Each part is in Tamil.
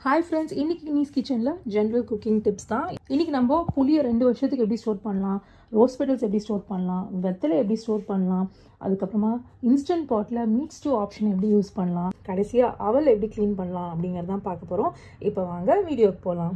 ஹாய் ஃப்ரெண்ட்ஸ் இன்னைக்கு நீஸ் கிச்சனில் ஜென்ரல் குக்கிங் டிப்ஸ் தான் இன்னைக்கு நம்ம புளியை ரெண்டு வருஷத்துக்கு எப்படி ஸ்டோர் பண்ணலாம் ரோஸ் பெட்டல்ஸ் எப்படி ஸ்டோர் பண்ணலாம் வெத்தலை எப்படி ஸ்டோர் பண்ணலாம் அதுக்கப்புறமா இன்ஸ்டன்ட் பாட்டில் மீட் ஸ்டூ ஆப்ஷன் எப்படி யூஸ் பண்ணலாம் கடைசியாக அவல் எப்படி க்ளீன் பண்ணலாம் அப்படிங்கிறது தான் பார்க்க போகிறோம் இப்போ வாங்க வீடியோக்கு போகலாம்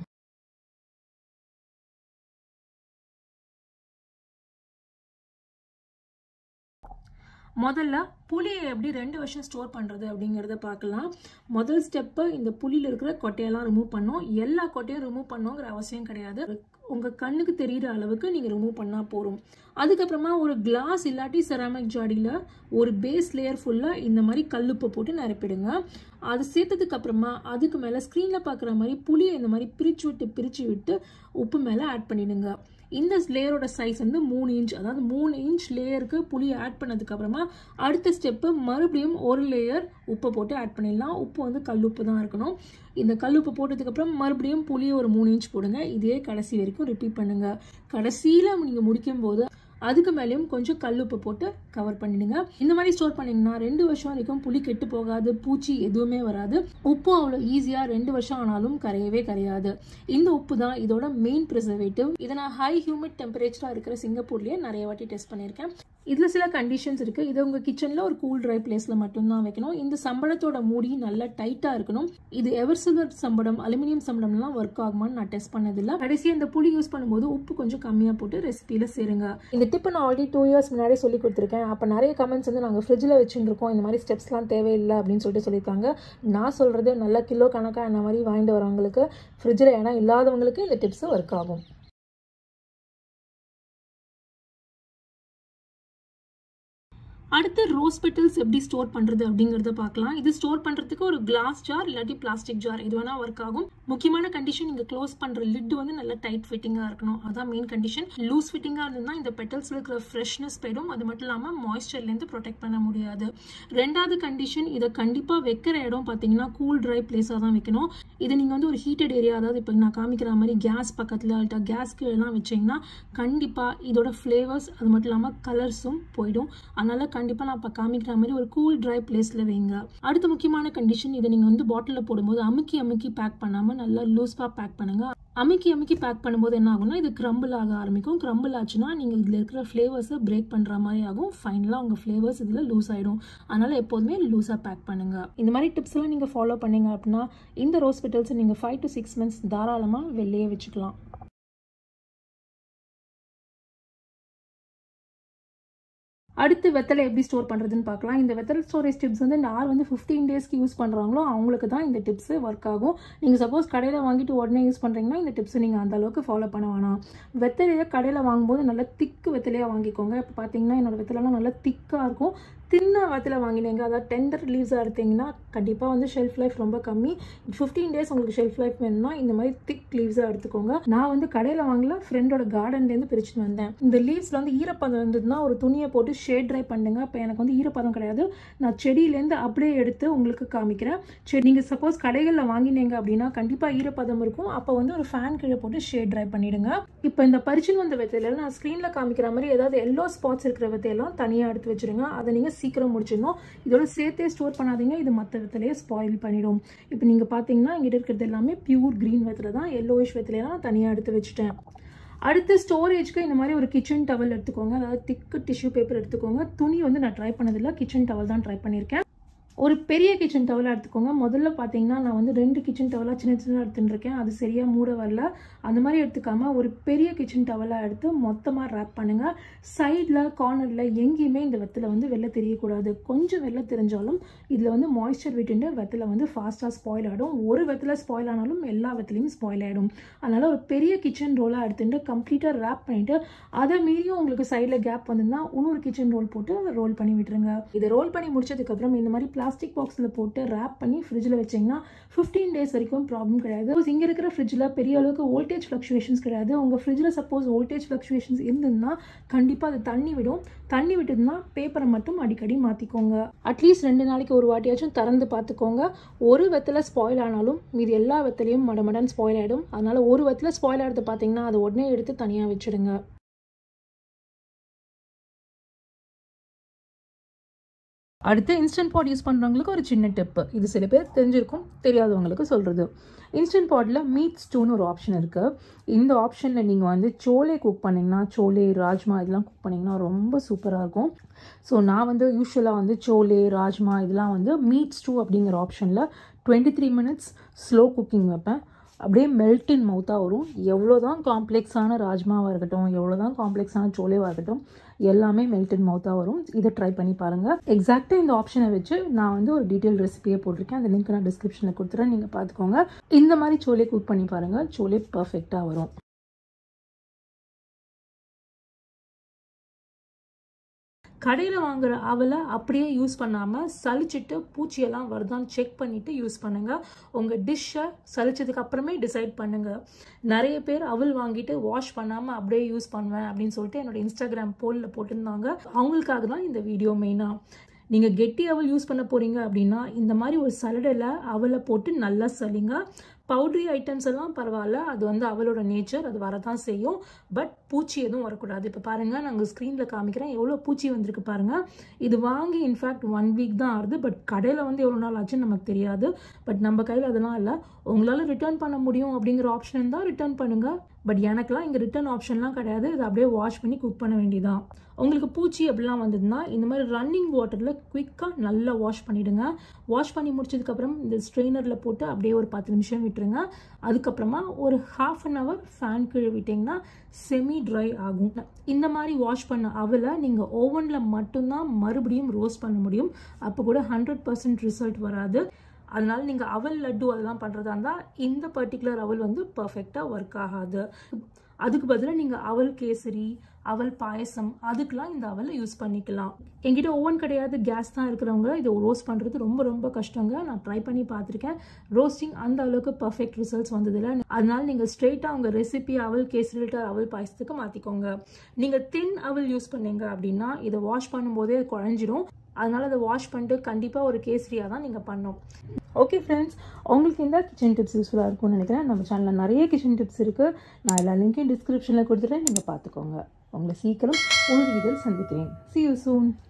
முதல்ல புளியை எப்படி ரெண்டு வருஷம் ஸ்டோர் பண்ணுறது அப்படிங்கிறத பார்க்கலாம் முதல் ஸ்டெப்பு இந்த புளியில் இருக்கிற கொட்டையெல்லாம் ரிமூவ் பண்ணோம் எல்லா கொட்டையும் ரிமூவ் பண்ணோங்கிற அவசியம் கிடையாது உங்கள் கண்ணுக்கு தெரிகிற அளவுக்கு நீங்கள் ரிமூவ் பண்ணால் போகிறோம் அதுக்கப்புறமா ஒரு கிளாஸ் இல்லாட்டி செராமிக் ஜாடியில் ஒரு பேஸ் லேயர் ஃபுல்லாக இந்த மாதிரி கல்லுப்பை போட்டு நிரப்பிடுங்க அது சேர்த்ததுக்கு அப்புறமா அதுக்கு மேலே ஸ்க்ரீனில் பார்க்குற மாதிரி புளியை இந்த மாதிரி பிரித்து விட்டு பிரித்து விட்டு உப்பு மேலே ஆட் பண்ணிடுங்க இந்த லேயரோட சைஸ் வந்து மூணு இன்ச் அதாவது மூணு இன்ச் லேயருக்கு புளி ஆட் பண்ணதுக்கு அப்புறமா அடுத்த ஸ்டெப்பு மறுபடியும் ஒரு லேயர் உப்பை போட்டு ஆட் பண்ணிடலாம் உப்பு வந்து கல்லுப்பு தான் இருக்கணும் இந்த கல்லுப்பு போட்டதுக்கப்புறம் மறுபடியும் புளியை ஒரு மூணு இன்ச் போடுங்க இதே கடைசி வரைக்கும் ரிப்பீட் பண்ணுங்க கடைசியில் நீங்கள் முடிக்கும் போது அதுக்கு மேலேயும் கொஞ்சம் கல்லுப்பு போட்டு கவர் பண்ணிடுங்க இந்த மாதிரி ஸ்டோர் பண்ணிங்கன்னா ரெண்டு வருஷம் வரைக்கும் புளி கெட்டு போகாது பூச்சி எதுவுமே வராது உப்பும் அவ்வளோ ஈஸியாக ரெண்டு வருஷம் ஆனாலும் கரையவே கரையாது இந்த உப்பு தான் இதோட மெயின் ப்ரிசர்வேட்டிவ் இதை நான் ஹை ஹியூமிட் டெம்பரேச்சராக இருக்கிற சிங்கப்பூர்லேயே நிறைய வாட்டி டெஸ்ட் பண்ணியிருக்கேன் இதில் சில கண்டிஷன்ஸ் இருக்குது இது உங்கள் கிச்சனில் ஒரு கூல் ட்ரை பிளேஸில் மட்டும்தான் வைக்கணும் இந்த சம்பளத்தோட மூடி நல்லா டைட்டாக இருக்கணும் இது எவர் சில்வர் சம்பளம் அலுமினியம் சம்பளம்லாம் ஒர்க் ஆகுமான்னு நான் டெஸ்ட் பண்ணதில்லை கடைசியாக இந்த புளி யூஸ் பண்ணும்போது உப்பு கொஞ்சம் கம்மியாக போட்டு ரெசிபியில் சேருங்க இந்த டிப்பை நான் ஆல்ரெடி டூ இயர்ஸ் முன்னாடி சொல்லி கொடுத்துருக்கேன் அப்போ நிறைய கமெண்ட்ஸ் வந்து நாங்கள் ஃப்ரிட்ஜில் வச்சுருக்கோம் இந்த மாதிரி ஸ்டெப்ஸ்லாம் தேவையில்லை அப்படின்னு சொல்லிட்டு சொல்லியிருக்காங்க நான் சொல்கிறது நல்ல கிலோ கணக்காக இந்த மாதிரி வாங்கிட்டு வரவங்களுக்கு ஃப்ரிட்ஜில் ஏன்னா இல்லாதவங்களுக்கு இந்த டிப்ஸ் ஒர்க் ஆகும் அடுத்து ரோஸ் பெட்டல்ஸ் எப்படி ஸ்டோர் பண்ணுறது அப்படிங்கிறத பார்க்கலாம் இது ஸ்டோர் பண்ணுறதுக்கு ஒரு கிளாஸ் ஜார் இல்லாட்டி பிளாஸ்டிக் ஜார் இது வேணால் ஒர்க் ஆகும் முக்கியமான கண்டிஷன் நீங்கள் க்ளோஸ் பண்ணுற லிட் வந்து நல்லா டைட் ஃபிட்டிங்காக இருக்கணும் அதான் மெயின் கண்டிஷன் லூஸ் ஃபிட்டிங்காக இருந்ததுன்னா இந்த பெட்டல்ஸில் இருக்கிற ஃப்ரெஷ்னஸ் போயிடும் அது மட்டும் இல்லாமல் மாய்ஸ்சர்லேருந்து ப்ரொடெக்ட் பண்ண முடியாது ரெண்டாவது கண்டிஷன் இதை கண்டிப்பாக வைக்கிற இடம் பார்த்தீங்கன்னா கூல் ட்ரை பிளேஸாக தான் வைக்கணும் இதை நீங்கள் வந்து ஒரு ஹீட்டட் ஏரியா அதாவது இப்போ நான் காமிக்கிற மாதிரி கேஸ் பக்கத்தில் இல்லட்டா கேஸ் கீழெலாம் வச்சிங்கன்னா கண்டிப்பாக இதோட ஃப்ளேவர்ஸ் அது மட்டும் இல்லாமல் கலர்ஸும் போயிடும் அதனால் கண்டிப்பாக நான் இப்போ காமிக்கிற மாதிரி ஒரு கூல் ட்ரை பிளேஸில் வைங்க அடுத்த முக்கியமான கண்டிஷன் இதை நீங்கள் வந்து பாட்டிலில் போடும்போது அமுக்கி அமுக்கி பேக் பண்ணாமல் நல்லா லூஸ்பாக பேக் பண்ணுங்கள் அமுக்கி அமுக்கி பேக் பண்ணும்போது என்ன ஆகும்னா இது க்ரம்பிள் ஆக ஆரம்பிக்கும் க்ரம்பிள் ஆச்சுன்னா நீங்கள் இதில் இருக்கிற ஃப்ளேவர்ஸை பிரேக் பண்ணுற மாதிரி ஆகும் ஃபைனலாக உங்கள் ஃப்ளேவர்ஸ் இதில் லூஸ் ஆகிடும் அதனால் எப்போதுமே லூஸாக பேக் பண்ணுங்கள் இந்த மாதிரி டிப்ஸ் எல்லாம் நீங்கள் ஃபாலோ பண்ணீங்க அப்படின்னா இந்த ரோஸ் பெட்டல்ஸை நீங்கள் ஃபைவ் டு சிக்ஸ் மந்த்ஸ் தாராளமாக வெளியே வச்சுக்கலாம் அடுத்து வெத்தலை எப்படி ஸ்டோர் பண்ணுறதுன்னு பார்க்கலாம் இந்த வெத்தலை ஸ்டோரேஜ் டிப்ஸ் வந்து யார் வந்து ஃபிஃப்டீன் டேஸ்க்கு யூஸ் பண்ணுறாங்களோ அவங்களுக்கு தான் இந்த டிப்ஸ் ஒர்க் ஆகும் நீங்கள் சப்போஸ் கடையில் வாங்கிட்டு உடனே யூஸ் பண்ணுறீங்கன்னா இந்த டிப்ஸை நீங்கள் அந்த அளவுக்கு ஃபாலோ பண்ண வேணாம் வெத்தலையை கடையில் வாங்கும்போது நல்லா திக்கு வெத்தலையாக வாங்கிக்கோங்க இப்போ பார்த்தீங்கன்னா என்னோடய வெத்தலைலாம் நல்லா திக்காக இருக்கும் தின்ன வெத்தலை வாங்கினீங்க அதாவது டெண்டர் லீவ்ஸாக எடுத்தீங்கன்னா கண்டிப்பாக வந்து ஷெல்ஃப் லைஃப் ரொம்ப கம்மி ஃபிஃப்டீன் டேஸ் உங்களுக்கு ஷெல்ஃப் லைஃப் வேணும்னா இந்த மாதிரி திக் லீவ்ஸாக எடுத்துக்கோங்க நான் வந்து கடையில் வாங்கல ஃப்ரெண்டோட கார்டன்லேருந்து பிரிச்சுட்டு வந்தேன் இந்த லீவ்ஸில் வந்து ஈரப்பதம் இருந்ததுன்னா ஒரு துணியை போட்டு ஷேட் ட்ரை பண்ணுங்க இப்போ எனக்கு வந்து ஈரப்பதம் கிடையாது நான் செடியிலேருந்து அப்படியே எடுத்து உங்களுக்கு காமிக்கிறேன் சரி நீங்கள் சப்போஸ் கடைகளில் வாங்கினீங்க அப்படின்னா கண்டிப்பாக ஈரப்பதம் இருக்கும் அப்போ வந்து ஒரு ஃபேன் கீழே போட்டு ஷேட் ட்ரை பண்ணிடுங்க இப்போ இந்த பரிச்சின் வந்த வெத்தையில நான் ஸ்க்ரீனில் காமிக்கிற மாதிரி ஏதாவது எல்லோ ஸ்பாட்ஸ் இருக்கிற வெத்தையெல்லாம் தனியாக எடுத்து வச்சுருங்க அதை நீங்கள் சீக்கிரம் முடிச்சிடணும் இதோட சேர்த்தே ஸ்டோர் பண்ணாதீங்க இது மற்ற வெத்தலையே ஸ்பாயில் பண்ணிடும் இப்போ நீங்கள் பார்த்தீங்கன்னா இங்கிட்ட இருக்கிறது எல்லாமே பியூர் க்ரீன் வெத்தலை தான் எல்லோயிஷ் வெத்தலையெல்லாம் தனியாக எடுத்து வச்சுட்டேன் அடுத்து ஸ்டோரேஜ்க்கு இந்த மாதிரி ஒரு கிச்சன் டவல் எடுத்துக்கோங்க அதாவது திக்கு டிஷ்யூ பேப்பர் எடுத்துக்கோங்க துணி வந்து நான் ட்ரை பண்ணதில்லை கிச்சன் டவல் தான் ட்ரை பண்ணியிருக்கேன் ஒரு பெரிய கிச்சன் டவலாக எடுத்துக்கோங்க முதல்ல பார்த்தீங்கன்னா நான் வந்து ரெண்டு கிச்சன் டவலாக சின்ன சின்னதாக எடுத்துட்டுருக்கேன் அது சரியாக மூட வரல அந்த மாதிரி எடுத்துக்காம ஒரு பெரிய கிச்சன் டவலாக எடுத்து மொத்தமாக ரேப் பண்ணுங்கள் சைடில் கார்னரில் எங்கேயுமே இந்த வெத்தலை வந்து வெளில தெரியக்கூடாது கொஞ்சம் வெளில தெரிஞ்சாலும் இதில் வந்து மாய்ஸ்சர் விட்டுட்டு வெத்தலை வந்து ஃபாஸ்ட்டாக ஸ்பாயில் ஆகிடும் ஒரு வெத்தலை ஸ்பாயில் ஆனாலும் எல்லா வெத்தலையும் ஸ்பாயில் ஆகிடும் அதனால் ஒரு பெரிய கிச்சன் ரோலாக எடுத்துட்டு கம்ப்ளீட்டாக ரேப் பண்ணிவிட்டு அதை மீறியும் உங்களுக்கு சைடில் கேப் வந்திருந்தா இன்னொரு கிச்சன் ரோல் போட்டு ரோல் பண்ணி விட்டுருங்க இதை ரோல் பண்ணி முடிச்சதுக்கப்புறம் இந்த மாதிரி பிளாஸ்டிக் பாக்ஸில் போட்டு ரேப் பண்ணி ஃப்ரிட்ஜில் வச்சிங்கன்னா ஃபிஃப்டீன் டேஸ் வரைக்கும் ப்ராப்ளம் கிடையாது இங்கே இருக்கிற ஃப்ரிட்ஜில் பெரிய அளவுக்கு வோல்டேஜ் ஃப்ளக்சுவேஷன்ஸ் கிடையாது உங்கள் ஃப்ரிட்ஜில் சப்போஸ் வோல்டேஜ் ஃப்ளக்சுவேஷன்ஸ் இருந்ததுன்னா கண்டிப்பாக அது தண்ணி விடும் தண்ணி விட்டதுன்னா பேப்பரை மட்டும் அடிக்கடி மாற்றிக்கோங்க அட்லீஸ்ட் ரெண்டு நாளைக்கு ஒரு வாட்டியாச்சும் திறந்து பார்த்துக்கோங்க ஒரு வெத்தலை ஸ்பாயில் ஆனாலும் மீது எல்லா வெத்தலையும் மடமடன் ஸ்பாயில் ஆகிடும் அதனால் ஒரு வெத்தலை ஸ்பாயில் ஆகிறது பார்த்தீங்கன்னா அதை உடனே எடுத்து தனியாக வச்சுடுங்க அடுத்து இன்ஸ்டன்ட் பாட் யூஸ் பண்ணுறவங்களுக்கு ஒரு சின்ன டிப்பு இது சில பேர் தெரிஞ்சிருக்கும் தெரியாதவங்களுக்கு சொல்கிறது இன்ஸ்டன்ட் பாட்டில் மீட் ஸ்டூன்னு ஒரு ஆப்ஷன் இருக்குது இந்த ஆப்ஷனில் நீங்கள் வந்து சோலே குக் பண்ணிங்கன்னா சோலே ராஜ்மா இதெல்லாம் குக் பண்ணிங்கன்னா ரொம்ப சூப்பராக இருக்கும் ஸோ நான் வந்து யூஸ்வலாக வந்து சோலே ராஜ்மா இதெல்லாம் வந்து மீட் ஸ்டூ அப்படிங்கிற ஆப்ஷனில் twenty three minutes slow cooking வைப்பேன் அப்படியே மெல்ட் இன் மவுத்தாக வரும் எவ்வளோ தான் காம்ப்ளெக்ஸான ராஜ்மாவாக இருக்கட்டும் எவ்வளோ தான் காம்ப்ளெக்ஸான சோலேவாக இருக்கட்டும் எல்லாமே மெல்ட் இன் மவுத்தாக வரும் இதை ட்ரை பண்ணி பாருங்கள் எக்ஸாக்டாக இந்த ஆப்ஷனை வச்சு நான் வந்து ஒரு டீட்டெயில் ரெசிபியே போட்டிருக்கேன் அந்த லிங்க் நான் டிஸ்கிரிப்ஷனில் கொடுத்துறேன் நீங்கள் பார்த்துக்கோங்க இந்த மாதிரி சோலே குக் பண்ணி பாருங்கள் சோலே பர்ஃபெக்டாக வரும் கடையில் வாங்குற அவலை அப்படியே யூஸ் பண்ணாமல் சலிச்சிட்டு பூச்சியெல்லாம் வருதான்னு செக் பண்ணிவிட்டு யூஸ் பண்ணுங்கள் உங்கள் டிஷ்ஷை சலிச்சதுக்கு அப்புறமே டிசைட் பண்ணுங்கள் நிறைய பேர் அவல் வாங்கிட்டு வாஷ் பண்ணாமல் அப்படியே யூஸ் பண்ணுவேன் அப்படின்னு சொல்லிட்டு என்னோட இன்ஸ்டாகிராம் போலில் போட்டிருந்தாங்க அவங்களுக்காக தான் இந்த வீடியோ மெயினாக நீங்கள் கெட்டி அவல் யூஸ் பண்ண போகிறீங்க அப்படின்னா இந்த மாதிரி ஒரு சலடையில் அவலை போட்டு நல்லா சலிங்க பவுட்ரி ஐட்டம்ஸ் எல்லாம் பரவாயில்ல அது வந்து அவளோட நேச்சர் அது வரதான் செய்யும் பட் பூச்சி எதுவும் வரக்கூடாது இப்போ பாருங்கள் நாங்கள் ஸ்க்ரீனில் காமிக்கிறேன் எவ்வளோ பூச்சி வந்திருக்கு பாருங்கள் இது வாங்கி இன்ஃபேக்ட் ஒன் வீக் தான் ஆகுது பட் கடையில் வந்து எவ்வளோ நாள் ஆச்சுன்னு நமக்கு தெரியாது பட் நம்ம கையில் அதெல்லாம் இல்லை உங்களால் ரிட்டர்ன் பண்ண முடியும் அப்படிங்கிற ஆப்ஷன் இருந்தால் ரிட்டர்ன் பண்ணுங்கள் பட் எனக்குலாம் இங்கே ரிட்டர்ன் ஆப்ஷன்லாம் கிடையாது இதை அப்படியே வாஷ் பண்ணி குக் பண்ண வேண்டியதான் உங்களுக்கு பூச்சி அப்படிலாம் வந்ததுன்னா இந்த மாதிரி ரன்னிங் வாட்டரில் குயிக்காக நல்லா வாஷ் பண்ணிவிடுங்க வாஷ் பண்ணி முடிச்சதுக்கப்புறம் இந்த ஸ்ட்ரெயினரில் போட்டு அப்படியே ஒரு பத்து நிமிஷம் விட்டுருங்க அதுக்கப்புறமா ஒரு ஹாஃப் அன் ஹவர் ஃபேன் கீழே விட்டிங்கன்னா செமி ட்ரை ஆகும் இந்த மாதிரி வாஷ் பண்ண அவலை நீங்கள் ஓவனில் மட்டும்தான் மறுபடியும் ரோஸ்ட் பண்ண முடியும் அப்போ கூட ஹண்ட்ரட் பர்சன்ட் ரிசல்ட் வராது அதனால நீங்கள் அவல் லட்டு அதெல்லாம் பண்ணுறதா இருந்தால் இந்த பர்டிகுலர் அவல் வந்து பர்ஃபெக்டாக ஒர்க் ஆகாது அதுக்கு பதிலாக நீங்கள் அவல் கேசரி அவல் பாயசம் அதுக்கெலாம் இந்த அவலை யூஸ் பண்ணிக்கலாம் என்கிட்ட ஓவன் கிடையாது கேஸ் தான் இருக்கிறவங்க இதை ரோஸ்ட் பண்ணுறது ரொம்ப ரொம்ப கஷ்டங்க நான் ட்ரை பண்ணி பார்த்துருக்கேன் ரோஸ்டிங் அந்த அளவுக்கு பர்ஃபெக்ட் ரிசல்ட்ஸ் வந்ததில்லை அதனால நீங்கள் ஸ்ட்ரெயிட்டாக உங்கள் ரெசிபி அவல் கேசரி அவல் பாயசத்துக்கு மாற்றிக்கோங்க நீங்கள் தின் அவல் யூஸ் பண்ணீங்க அப்படின்னா இதை வாஷ் பண்ணும்போதே குழஞ்சிரும் அதனால் அதை வாஷ் பண்ணிட்டு கண்டிப்பாக ஒரு கேசரியாக தான் நீங்கள் பண்ணணும் ஓகே ஃப்ரெண்ட்ஸ் உங்களுக்கு இந்த கிச்சன் டிப்ஸ் யூஸ்ஃபுல்லாக இருக்கும்னு நினைக்கிறேன் நம்ம சேனலில் நிறைய கிச்சன் டிப்ஸ் இருக்குது நான் எல்லா லிங்க்கையும் டிஸ்கிரிப்ஷனில் கொடுத்துட்டேன் நீங்கள் பார்த்துக்கோங்க உங்களை சீக்கிரம் ஒரு வீடியோவில் சந்திக்கிறேன் சி யூ சூன்